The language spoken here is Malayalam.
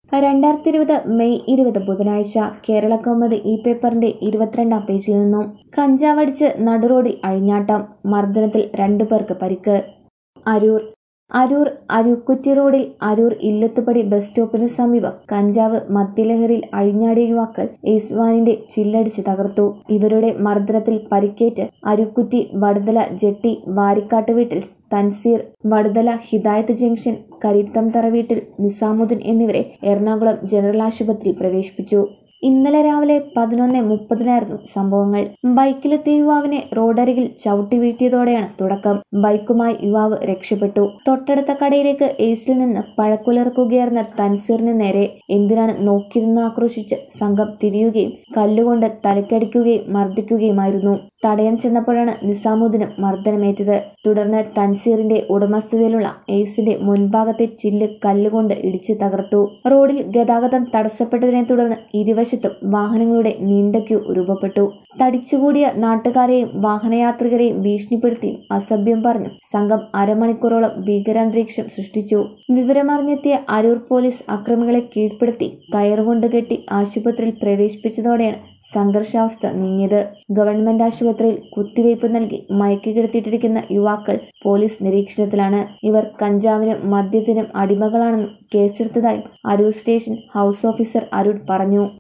രണ്ടായിരത്തി ഇരുപത് മെയ് ഇരുപത് ബുധനാഴ്ച കേരള കൗമുദി ഈ പേപ്പറിന്റെ ഇരുപത്തിരണ്ടാം പേജിൽ നിന്നും കഞ്ചാവടിച്ച് നടുറോഡിൽ അഴിഞ്ഞാട്ടം മർദ്ദനത്തിൽ രണ്ടു പേർക്ക് പരിക്ക് അരൂർ അരൂർ അരുക്കുറ്റി റോഡിൽ അരൂർ ഇല്ലത്തുപടി ബസ് സ്റ്റോപ്പിന് സമീപം കഞ്ചാവ് മദ്യലഹരിയിൽ അഴിഞ്ഞാടിയ യുവാക്കൾ ഏസ്വാനിന്റെ ചില്ലടിച്ച് തകർത്തു ഇവരുടെ മർദ്ദനത്തിൽ പരിക്കേറ്റ് അരുക്കുറ്റി വടുതല ജെട്ടി വാരിക്കാട്ട് വീട്ടിൽ തൻസീർ വടുതല ഹിദായത്ത് ജംഗ്ഷൻ കരിത്തംതറ വീട്ടിൽ നിസാമുദ്ദീൻ എന്നിവരെ എറണാകുളം ജനറൽ ആശുപത്രിയിൽ പ്രവേശിപ്പിച്ചു ഇന്നലെ രാവിലെ പതിനൊന്ന് മുപ്പതിനായിരുന്നു സംഭവങ്ങൾ ബൈക്കിലെത്തിയ യുവാവിനെ റോഡരികിൽ ചവിട്ടി വീഴ്ത്തിയതോടെയാണ് തുടക്കം ബൈക്കുമായി യുവാവ് രക്ഷപ്പെട്ടു തൊട്ടടുത്ത കടയിലേക്ക് ഏസിൽ നിന്ന് പഴക്കുലർക്കുകയായിരുന്ന തൻസീറിന് നേരെ എന്തിനാണ് നോക്കിയിരുന്ന് ആക്രോശിച്ച് സംഘം തിരിയുകയും കല്ലുകൊണ്ട് തലക്കടിക്കുകയും മർദ്ദിക്കുകയുമായിരുന്നു തടയാൻ ചെന്നപ്പോഴാണ് നിസാമുദ്ദീനും മർദ്ദനമേറ്റത് തുടർന്ന് തൻസീറിന്റെ ഉടമസ്ഥതയിലുള്ള ഏസിന്റെ മുൻഭാഗത്തെ ചില്ല് കല്ലുകൊണ്ട് ഇടിച്ച് തകർത്തു റോഡിൽ ഗതാഗതം തടസ്സപ്പെട്ടതിനെ തുടർന്ന് ഇരുവശത്തും വാഹനങ്ങളുടെ നീണ്ട ക്യൂ രൂപപ്പെട്ടു തടിച്ചുകൂടിയ നാട്ടുകാരെയും വാഹനയാത്രികരെയും ഭീഷണിപ്പെടുത്തിയും അസഭ്യം പറഞ്ഞും സംഘം അരമണിക്കൂറോളം ഭീകരാന്തരീക്ഷം സൃഷ്ടിച്ചു വിവരമറിഞ്ഞെത്തിയ അരൂർ പോലീസ് അക്രമികളെ കീഴ്പ്പെടുത്തി കയറുകൊണ്ട് കെട്ടി ആശുപത്രിയിൽ പ്രവേശിപ്പിച്ചതോടെയാണ് സംഘർഷാവസ്ഥ നീങ്ങിയത് ഗവൺമെന്റ് ആശുപത്രിയിൽ കുത്തിവയ്പ് നൽകി മയക്കി കിടത്തിയിട്ടിരിക്കുന്ന യുവാക്കൾ പോലീസ് നിരീക്ഷണത്തിലാണ് ഇവർ കഞ്ചാവിനും മദ്യത്തിനും അടിമകളാണെന്നും കേസെടുത്തതായും Aroor station house officer Arun പറഞ്ഞു